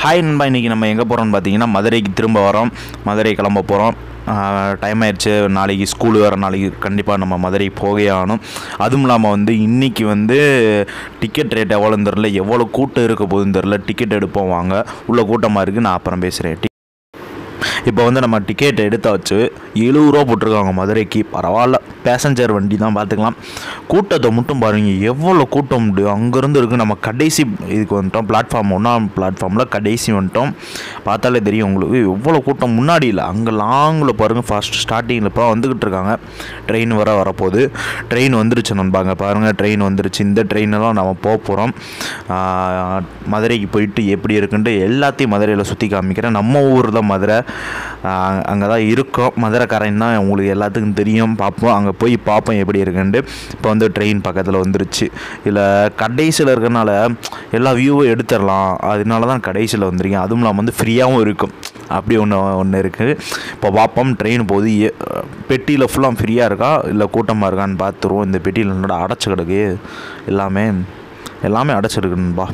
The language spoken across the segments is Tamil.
ஹாய் நண்பா இன்றைக்கி நம்ம எங்கே போகிறோம்னு பார்த்தீங்கன்னா மதுரைக்கு திரும்ப வரோம் மதுரை கிளம்ப போகிறோம் டைம் ஆயிடுச்சு நாளைக்கு ஸ்கூல் வேறு நாளைக்கு கண்டிப்பாக நம்ம மதுரை போகவே ஆகணும் அதுவும் இல்லாமல் வந்து இன்றைக்கி வந்து டிக்கெட் ரேட் எவ்வளோன்னு தெரில எவ்வளோ கூட்டம் இருக்க போகுதுன்னு தெரில டிக்கெட் எடுப்போம் வாங்க உள்ள கூட்டமாக இருக்குது நான் அப்புறம் பேசுகிறேன் இப்போ வந்து நம்ம டிக்கெட் எடுத்தாச்சு எழுபது ரூபா போட்டிருக்காங்க மதுரைக்கு பரவாயில்ல பேசஞ்சர் வண்டி தான் பார்த்துக்கலாம் கூட்டத்தை மட்டும் பாருங்க எவ்வளோ கூட்டம் முடியும் அங்கேருந்து இருக்குது நம்ம கடைசி இதுக்கு வந்துட்டோம் பிளாட்ஃபார்ம் ஒன்றாம் பிளாட்ஃபார்மில் கடைசி வந்துட்டோம் பார்த்தாலே தெரியும் உங்களுக்கு எவ்வளோ கூட்டம் முன்னாடி இல்லை அங்கே லாங்கில் பாருங்கள் ஃபஸ்ட் ஸ்டார்டிங்கில் இப்போ வந்துக்கிட்டு இருக்காங்க ட்ரெயின் வர வரப்போகுது ட்ரெயின் வந்துருச்சு நண்பாங்க பாருங்கள் ட்ரெயின் வந்துருச்சு இந்த ட்ரெயினெல்லாம் நம்ம போக போகிறோம் மதுரைக்கு போயிட்டு எப்படி இருக்குன்ட்டு எல்லாத்தையும் மதுரையில் சுற்றி காமிக்கிறேன் நம்ம ஊர் தான் மதுரை அங்கே தான் இருக்கோம் மதுரைக்காரன் தான் உங்களுக்கு எல்லாத்துக்கும் தெரியும் பார்ப்போம் அங்கே போய் பார்ப்போம் எப்படி இருக்குன்ட்டு இப்போ வந்து ட்ரெயின் பக்கத்தில் வந்துருச்சு இதில் கடைசியில் இருக்கறனால எல்லா வியூவும் எடுத்துடலாம் அதனால தான் கடைசியில் வந்திருக்கேன் அதுவும் இல்லாமல் வந்து ஃப்ரீயாகவும் இருக்கும் அப்படி ஒன்று ஒன்று இருக்குது இப்போ பார்ப்போம் ட்ரெயின் போகுது எ- பெட்டியில் ஃபுல்லாக ஃப்ரீயாக இருக்கா இல்லை கூட்டமாக இருக்கான்னு பார்த்துருவோம் இந்த பெட்டியில் என்னோட அடைச்சி கிடக்கு எல்லாமே எல்லாமே அடைச்சிருக்குன்பா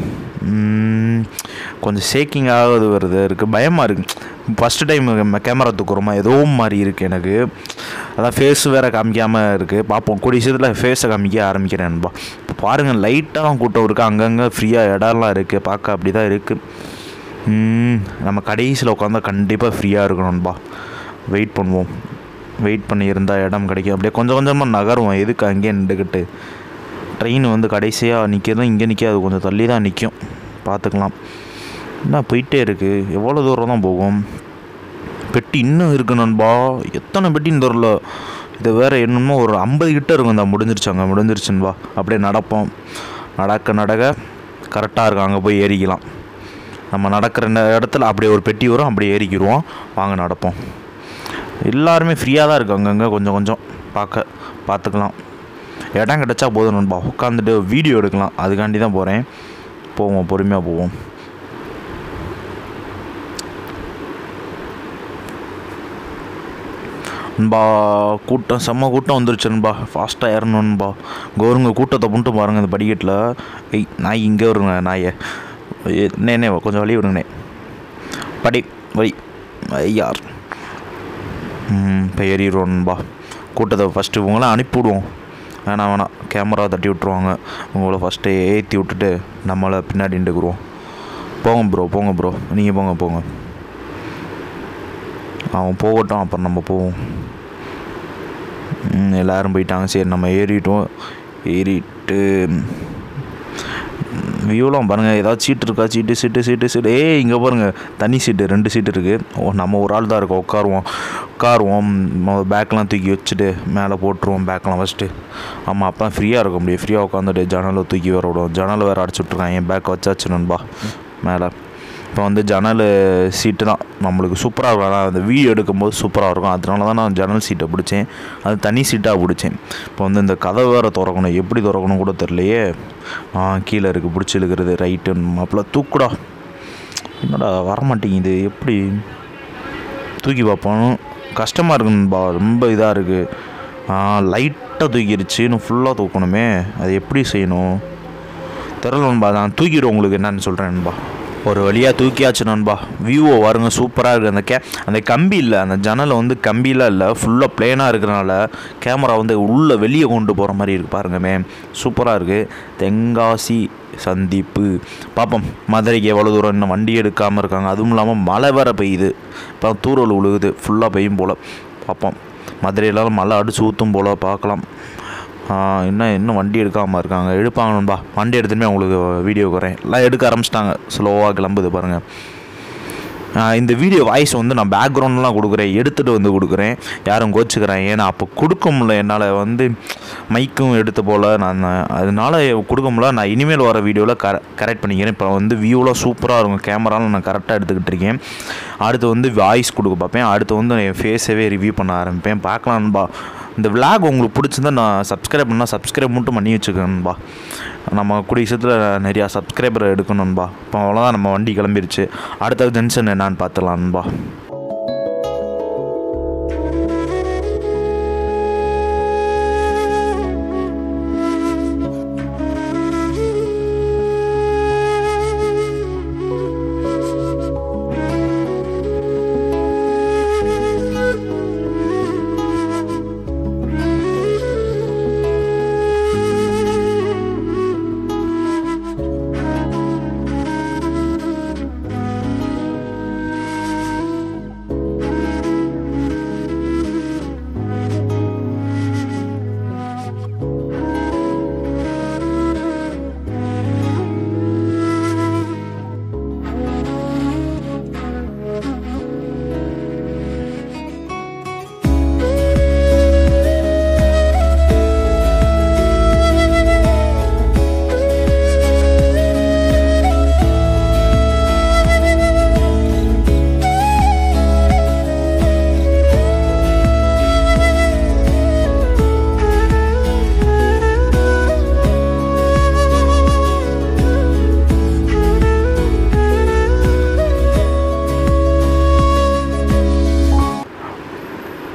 கொஞ்சம் ஷேக்கிங் ஆகுது வருது இருக்குது பயமாக இருக்குது ஃபஸ்ட்டு டைம் கேமரா தூக்குறோமா ஏதோ மாதிரி இருக்குது எனக்கு அதான் ஃபேஸ் வேறு காமிக்காமல் இருக்குது பார்ப்போம் கூடிய சீக்கிரத்தில் ஃபேஸை காமிக்க ஆரம்பிக்கிறேன்பா இப்போ பாருங்கள் லைட்டாக தான் கூட்டம் இருக்குது அங்கங்கே ஃப்ரீயாக இடம்லாம் இருக்குது பார்க்க அப்படி தான் இருக்குது ம், நம்ம கடைசியில் உட்காந்தா கண்டிப்பாக ஃப்ரீயாக இருக்கணும்பா வெயிட் பண்ணுவோம் வெயிட் பண்ணி இருந்தால் இடம் கிடைக்கும் அப்படியே கொஞ்சம் கொஞ்சமாக நகருவோம் எதுக்கு அங்கேயே நின்றுக்கிட்டு ட்ரெயின் வந்து கடைசியாக நிற்கிறது இங்கே நிற்காது கொஞ்சம் தள்ளி தான் நிற்கும் பார்த்துக்கலாம் என்ன போயிட்டே இருக்குது எவ்வளோ தூரம் தான் போகும் பெட்டி இன்னும் இருக்கு நண்பா எத்தனை பெட்டின்னு தெரில இது வேறு என்னமோ ஒரு ஐம்பது கிட்ட இருக்கும் இந்த முடிஞ்சிருச்சாங்க முடிஞ்சிருச்சுன்பா அப்படியே நடப்போம் நடக்க நடக்க கரெக்டாக இருக்கும் அங்கே போய் ஏறிக்கலாம் நம்ம நடக்கிற நே- இடத்துல அப்படியே ஒரு பெட்டி வரும் அப்படியே ஏறிக்கிடுவோம் வாங்க நடப்போம் எல்லாருமே ஃப்ரீயாக தான் இருக்கு அங்கங்கே கொஞ்சம் கொஞ்சம் பார்க்க பார்த்துக்கலாம் இடம் கிடச்சா போதும் நண்பா உட்காந்துட்டு வீடியோ எடுக்கலாம் அதுக்காண்டி தான் போகிறேன் போவோம் பொறுமையாக போவோம் நண்பா கூட்டம் செம்ம கூட்டம் வந்துருச்சு நண்பா ஃபாஸ்ட்டாக ஏறணும்பா கோருங்க கூட்டத்தை மட்டும் பாருங்கள் இந்த படிக்கட்டில் ஐய் நாய் இங்கே வருங்க நாயை ஏ- நே நே கொஞ்சம் வழி விடுங்கண்ணே படி வழி ஐயார் ம், இப்போ ஏறிடுவோம் நண்பா கூட்டத்தை ஃபஸ்ட்டு இவங்களாம் அனுப்பிவிடுவோம் வேணாம் வேணாம் கேமரா தட்டி விட்ருவாங்க உங்களை ஃபஸ்ட்டு ஏற்றி விட்டுட்டு நம்மளை பின்னாடி நின்றுக்குருவோம் போங்க ப்ரோ போங்க ப்ரோ நீங்கள் போங்க போங்க அவன் போகட்டும் அப்புறம் நம்ம போவோம் ம், எல்லாரும் போயிட்டாங்க சரி நம்ம ஏறிட்டோம் ஏறிட்டு வியூலாம் பாருங்கள் ஏதாவது சீட்டு இருக்கா சீட்டு சீட்டு சீட்டு சீட்டு ஏய் இங்கே பாருங்கள் தனி சீட்டு ரெண்டு சீட்டு இருக்குது ஓ நம்ம ஒரு ஆள் தான் இருக்கோம் உட்காருவோம் உட்காருவோம் பேக்கெலாம் தூக்கி வச்சுட்டு மேலே போட்டுருவோம் பேக்கெலாம் ஃபஸ்ட்டு ஆமாம் அப்போ ஃப்ரீயாக இருக்க முடியும் ஃப்ரீயாக உட்காந்துட்டு ஜன்னலை தூக்கி வர விடுவோம் ஜன்னலை வேறு அடைச்சி விட்ருக்காங்க என் பேக் வச்சாச்சு நண்பா மேலே இப்போ வந்து ஜன்னல் சீட்டு தான் நம்மளுக்கு சூப்பராக இருக்கும் ஆனால் அந்த வீடியோ எடுக்கும்போது சூப்பராக இருக்கும் அதனால தான் நான் ஜன்னல் சீட்டை பிடிச்சேன் அது தனி சீட்டாக பிடிச்சேன் இப்போ வந்து இந்த கதை வேறு திறக்கணும் எப்படி திறக்கணும் கூட தெரியலையே ஆ கீழே இருக்குது பிடிச்சி இழுக்கிறது ரைட்டு மாப்பிள்ள தூக்குடா என்னடா வரமாட்டேங்குது எப்படி தூக்கி பார்ப்போம் கஷ்டமாக இருக்குன்பா ரொம்ப இதாக இருக்குது லைட்டாக தூக்கிடுச்சு இன்னும் ஃபுல்லாக தூக்கணுமே அது எப்படி செய்யணும் தெரில நண்பா நான் தூக்கிடுவோம் உங்களுக்கு என்னன்னு சொல்கிறேன் நண்பா ஒரு வழியாக தூக்கியாச்சு நண்பா வியூவை வருங்க சூப்பராக இருக்குது அந்த கே அந்த கம்பி இல்லை அந்த ஜன்னலை வந்து கம்பிலாம் இல்லை ஃபுல்லாக ப்ளேனாக இருக்கிறனால கேமரா வந்து உள்ளே வெளியே கொண்டு போகிற மாதிரி இருக்குது பாருங்கமே சூப்பராக இருக்குது தென்காசி சந்திப்பு பார்ப்போம் மதுரைக்கு எவ்வளோ தூரம் இன்னும் வண்டி எடுக்காமல் இருக்காங்க அதுவும் இல்லாமல் மழை வேற பெய்யுது இப்போ தூரல் விழுகுது ஃபுல்லாக பெய்யும் போல் பார்ப்போம் மதுரையிலாம் மழை அடிச்சு ஊற்றும் போல் பார்க்கலாம் ஆ, இன்னும் இன்னும் வண்டி எடுக்காமல் இருக்காங்க எடுப்பாங்க நண்பா வண்டி எடுத்துமே உங்களுக்கு வீடியோ குறேன் எல்லாம் எடுக்க ஆரம்பிச்சிட்டாங்க ஸ்லோவாக கிளம்புது பாருங்கள் ஆ, இந்த வீடியோ வாய்ஸ் வந்து நான் பேக்ரவுண்ட்லாம் கொடுக்குறேன் எடுத்துகிட்டு வந்து கொடுக்குறேன் யாரும் கோச்சிக்கிறேன் ஏன்னா அப்போ கொடுக்க முடியல என்னால் வந்து மைக்கும் எடுத்து போல் நான் அதனால கொடுக்க முடியல நான் இனிமேல் வர வீடியோவில் கர கரெக்ட் பண்ணிக்கிறேன் இப்போ வந்து வியூலாம் சூப்பராக இருக்கும் கேமராலாம் நான் கரெக்டாக எடுத்துக்கிட்டு இருக்கேன் அடுத்து வந்து வாய்ஸ் கொடுக்க பார்ப்பேன் அடுத்து வந்து என் ஃபேஸவே ரிவ்யூ பண்ண ஆரம்பிப்பேன் பார்க்கலான்பா இந்த விளாக் உங்களுக்கு பிடிச்சிருந்தா நான் சப்ஸ்கிரைப் பண்ணால் சப்ஸ்கிரைப் மட்டும் பண்ணி வச்சுக்கணும்பா நம்ம கூடிய விஷயத்தில் நிறையா சப்ஸ்கிரைபர் எடுக்கணும்பா இப்போ அவ்வளோதான் நம்ம வண்டி கிளம்பிருச்சு அடுத்த ஜங்ஷன் என்னான்னு பார்த்துலாம்பா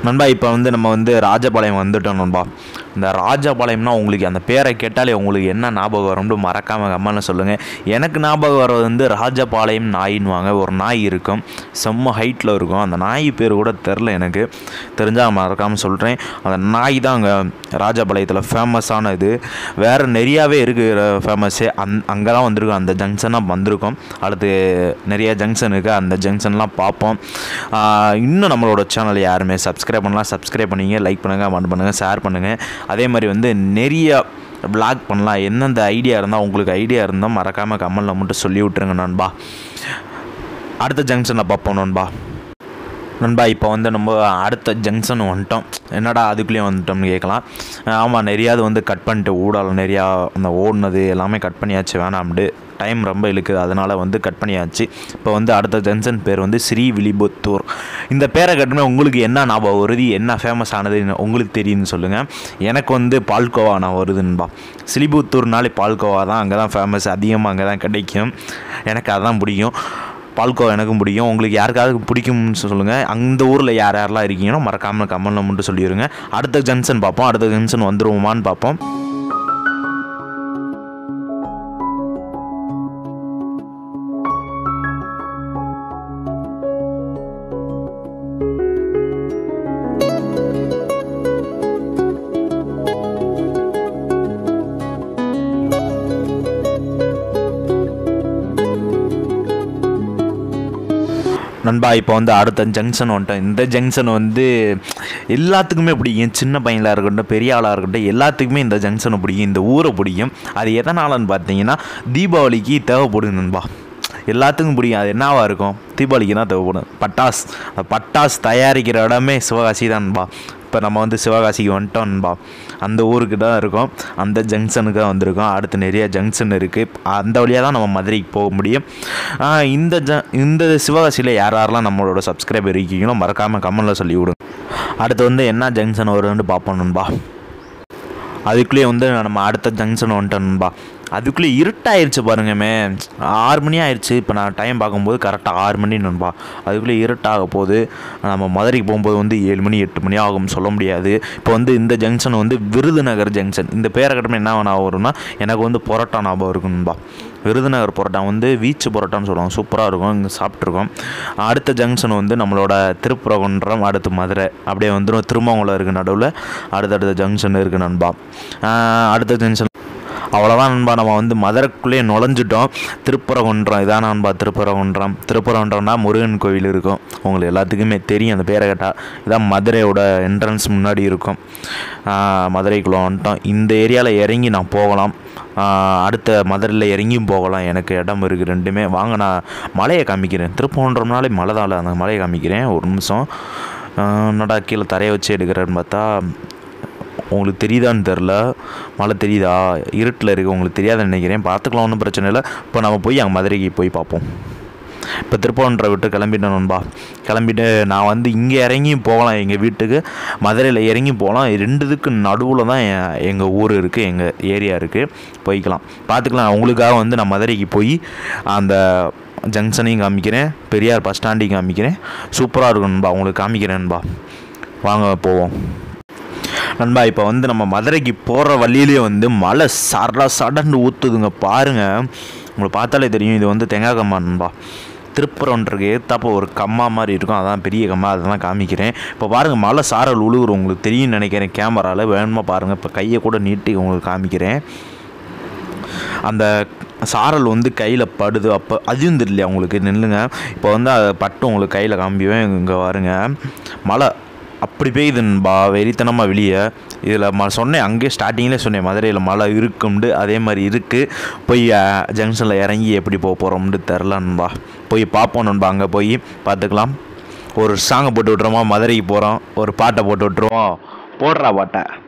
நண்பா இப்போ வந்து நம்ம வந்து ராஜபாளையம் வந்துட்டோம் நண்பா இந்த ராஜபாளையம்னா உங்களுக்கு அந்த பேரை கேட்டாலே உங்களுக்கு என்ன ஞாபகம் வரும்னு மறக்காமல் கம்மன்னு சொல்லுங்கள் எனக்கு ஞாபகம் வர்றது வந்து ராஜபாளையம் நாயின்வாங்க ஒரு நாய் இருக்கும் செம்ம ஹைட்டில் இருக்கும் அந்த நாய் பேர் கூட தெரில எனக்கு தெரிஞ்சால் மறக்காமல் சொல்கிறேன் அந்த நாய் தான் அங்கே ராஜபாளையத்தில் ஃபேமஸான இது வேறு நிறையாவே இருக்குது ஃபேமஸ்ஸு அந் அங்கே தான் வந்திருக்கோம் அந்த ஜங்ஷனாக வந்திருக்கோம் அடுத்து நிறைய ஜங்ஷன் இருக்குது அந்த ஜங்ஷன்லாம் பார்ப்போம் ஆஹ் இன்னும் நம்மளோட சேனல் யாருமே சப்ஸ்கிரைப் பண்ணலாம் சப்ஸ்கிரைப் பண்ணிங்க லைக் பண்ணுங்கள் கமெண்ட் பண்ணுங்கள் ஷேர் பண்ணுங்கள் அதே மாதிரி வந்து நிறைய vlog பண்ணலாம் எந்தெந்த ஐடியா இருந்தால் உங்களுக்கு ஐடியா இருந்தால் மறக்காமல் கமெண்டில் மட்டும் சொல்லி விட்ருங்க நண்பா அடுத்த ஜங்ஷனில் பார்ப்போம் நண்பா நண்பா இப்போ வந்து நம்ம அடுத்த ஜங்ஷன் வந்துட்டோம் என்னடா அதுக்குள்ளேயும் வந்துட்டோம்னு கேட்கலாம் ஆமாம் நிறையாவது வந்து கட் பண்ணிட்டு ஊடால நிறையா அந்த ஓடினது எல்லாமே கட் பண்ணியாச்சு வேணாம்ட்டு டைம் ரொம்ப இழுக்குது அதனால் வந்து கட் பண்ணியாச்சு இப்போ வந்து அடுத்த ஜங்ஷன் பேர் வந்து ஸ்ரீ வில்லிபுத்தூர் இந்த பேரை கட்டுமே உங்களுக்கு என்ன ஞாபகம் வருது என்ன ஃபேமஸ் ஆனது உங்களுக்கு தெரியும்னு சொல்லுங்கள் எனக்கு வந்து பால்கோவா நான் வருதுன்பா ஸ்ரீபுத்தூர்னாலே பால்கோவா தான் அங்கே தான் ஃபேமஸ் அதிகமாக அங்கே தான் கிடைக்கும் எனக்கு அதான் பிடிக்கும் பால்கோவா எனக்கும் பிடிக்கும் உங்களுக்கு யாருக்காவது பிடிக்கும்னு சொல்லுங்கள் அந்த ஊரில் யார் யாரெல்லாம் இருக்கீங்களோ மறக்காமல் கமெண்ட்டில் மட்டும் சொல்லிடுங்க அடுத்த ஜங்ஷன் பார்ப்போம் அடுத்த ஜங்ஷன் வந்துருவோமான்னு பார்ப்போம் நண்பா இப்போ வந்து அடுத்த ஜங்ஷன் வந்துட்டோம் இந்த ஜங்ஷன் வந்து எல்லாத்துக்குமே பிடிக்கும் சின்ன பையனாக இருக்கட்டும் பெரிய ஆளாக இருக்கட்டும் எல்லாத்துக்குமே இந்த ஜங்ஷனை பிடிக்கும் இந்த ஊரை பிடிக்கும் அது எதனாலன்னு பார்த்தீங்கன்னா தீபாவளிக்கு தேவைப்படுது நண்பா எல்லாத்துக்கும் பிடிக்கும் அது என்னவா இருக்கும் தீபாவளிக்கு தான் தேவைப்படும் பட்டாஸ் அந்த பட்டாஸ் தயாரிக்கிற இடமே சிவகாசி தான்பா இப்போ நம்ம வந்து சிவகாசிக்கு வந்துட்டோம்பா அந்த ஊருக்கு தான் இருக்கோம் அந்த ஜங்ஷனுக்கு தான் வந்திருக்கோம் அடுத்து நிறைய ஜங்ஷன் இருக்குது அந்த வழியாக தான் நம்ம மதுரைக்கு போக முடியும் ஆஹ் இந்த ஜ இந்த சிவகாசியில் யார் யாரெல்லாம் நம்மளோட சப்ஸ்கிரைபர் இருக்கீங்களோ மறக்காமல் கமெண்டில் சொல்லி விடுங்க அடுத்து வந்து என்ன ஜங்ஷன் வருதுன்னு பார்ப்போம் நண்பா அதுக்குள்ளேயே வந்து நம்ம அடுத்த ஜங்ஷன் வந்துட்டோம்பா அதுக்குள்ளே இருட்டாயிருச்சு பாருங்கமே ஆறு மணி ஆயிடுச்சு இப்போ நான் டைம் பார்க்கும்போது கரெக்டாக ஆறு மணி நண்பா அதுக்குள்ளே இருட்டாக போகுது நம்ம மதுரைக்கு போகும்போது வந்து ஏழு மணி எட்டு மணி ஆகும் சொல்ல முடியாது இப்போ வந்து இந்த ஜங்ஷன் வந்து விருதுநகர் ஜங்ஷன் இந்த பேரை கட்டமே என்ன ஞாபகம் வரும்னா எனக்கு வந்து பரோட்டா ஞாபகம் இருக்குன்பா விருதுநகர் பரோட்டா வந்து வீச்சு பரோட்டான்னு சொல்லுவாங்க சூப்பராக இருக்கும் இங்கே சாப்பிட்ருக்கோம் அடுத்த ஜங்ஷன் வந்து நம்மளோட திருப்புரகுன்றம் அடுத்து மதுரை அப்படியே வந்துடும் திருமங்கலம் இருக்குது நடுவில் அடுத்தடுத்த ஜங்ஷன் இருக்குது நண்பா ஆஹ் அடுத்த ஜங்ஷன் அவ்வளோதான் நண்பா நம்ம வந்து மதுரைக்குள்ளேயே நுழைஞ்சிட்டோம் திருப்பரங்குன்றம் இதான் நண்பா திருப்பரங்குன்றம் திருப்பரங்குன்றம்னா முருகன் கோவில் இருக்கும் உங்களுக்கு எல்லாத்துக்குமே தெரியும் அந்த பேரை கேட்டால் இதான் மதுரையோட என்ட்ரன்ஸ் முன்னாடி இருக்கும் ஆஹ் மதுரைக்குள்ளே வந்துட்டோம் இந்த ஏரியாவில் இறங்கி நான் போகலாம் ஆஹ் அடுத்த மதுரையில் இறங்கியும் போகலாம் எனக்கு இடம் இருக்குது ரெண்டுமே வாங்க நான் மலையை காமிக்கிறேன் திருப்பரங்குன்றம்னாலே மலை தான் அந்த மலையை காமிக்கிறேன் ஒரு நிமிஷம் ஆஹ் என்னடா கீழே தரையை வச்சு எடுக்கிறேன்னு பார்த்தா உங்களுக்கு தெரியுதான்னு தெரில மழை தெரியுதா இருட்டில் இருக்குது உங்களுக்கு தெரியாதுன்னு நினைக்கிறேன் பார்த்துக்கலாம் ஒன்றும் பிரச்சனை இல்லை இப்போ நம்ம போய் அங்கே மதுரைக்கு போய் பார்ப்போம் இப்போ திருப்பவன்றை விட்டு கிளம்பிட்டேன் நண்பா கிளம்பிட்டு நான் வந்து இங்கே இறங்கி போகலாம் எங்கள் வீட்டுக்கு மதுரையில் இறங்கி போகலாம் ரெண்டுத்துக்கு நடுவில் தான் எ- எங்கள் ஊர் இருக்குது எங்கள் ஏரியா இருக்குது போய்க்கலாம் பார்த்துக்கலாம் உங்களுக்காக வந்து நான் மதுரைக்கு போய் அந்த ஜங்ஷனையும் காமிக்கிறேன் பெரியார் பஸ் ஸ்டாண்டையும் காமிக்கிறேன் சூப்பராக இருக்கும் நண்பா உங்களுக்கு காமிக்கிறேன் நண்பா வாங்க போவோம் நண்பா இப்போ வந்து நம்ம மதுரைக்கு போகிற வழியிலே வந்து மழை சட சடன்னு ஊற்றுதுங்க பாருங்கள் உங்களுக்கு பார்த்தாலே தெரியும் இது வந்து தேங்காய் கம்மா நண்பா திருப்பரம்ன்றது ஏத்தாப்போ ஒரு கம்மா மாதிரி இருக்கும் அதான் பெரிய கம்மா அதெல்லாம் காமிக்கிறேன் இப்போ பாருங்கள் மழை சாரல் உழுகுற உங்களுக்கு தெரியும்னு நினைக்கிறேன் கேமராவில் வேணுமா பாருங்கள் இப்போ கையை கூட நீட்டி உங்களுக்கு காமிக்கிறேன் அந்த சாரல் வந்து கையில் படுது அப்போ அதுவும் தெரியலையா உங்களுக்கு நில்லுங்க இப்போ வந்து அதை பட்டு உங்களுக்கு கையில் காமிப்பேன் இங்கே பாருங்க மழை அப்படி பெய்யுதுன்பா வெறித்தனமாக வெளியே இதில் ம சொன்னேன் அங்கேயே ஸ்டார்டிங்கில் சொன்னேன் மதுரையில் மழை இருக்கும்ண்டு அதே மாதிரி இருக்குது போய் ஜங்ஷனில் இறங்கி எப்படி போக போகிறோம்னு தெரிலன்பா போய் பார்ப்போம் நண்பா அங்கே போய் பார்த்துக்கலாம் ஒரு சாங்கை போட்டு விட்ருவோமா மதுரைக்கு போகிறோம் ஒரு பாட்டை போட்டு விட்ருவோம் போடுறா பாட்டை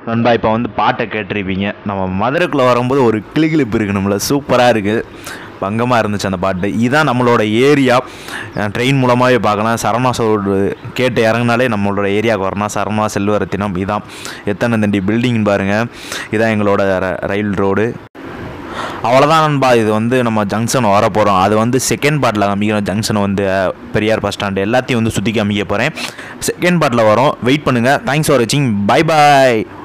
நண்பா இப்போ வந்து பாட்டை கேட்டிருப்பீங்க நம்ம மதுரைக்குள்ளே வரும்போது ஒரு கிளிகிளிப்பு இருக்கு நம்மள சூப்பராக இருக்குது பங்கமாக இருந்துச்சு அந்த பாட்டு இதுதான் நம்மளோட ஏரியா ட்ரெயின் மூலமாகவே பார்க்கலாம் சரவணா சோடு கேட்டு இறங்கினாலே நம்மளோட ஏரியாவுக்கு வரணும் சரவணா செல்வரத்தினம் இதான் எத்தனை தண்டி பில்டிங் பாருங்கள் இதான் எங்களோட ர- ரயில் ரோடு அவ்வளோதான் நண்பா இது வந்து நம்ம ஜங்ஷன் வர போகிறோம் அது வந்து செகண்ட் பார்ட்டில் காமிக்கிறோம் ஜங்ஷன் வந்து அஹ், பெரியார் பஸ் ஸ்டாண்டு எல்லாத்தையும் வந்து சுற்றி காமிக்க போகிறேன் செகண்ட் பார்ட்டில் வரோம் வெயிட் பண்ணுங்கள் தேங்க்ஸ் ஃபார் வாட்சிங் பை பாய்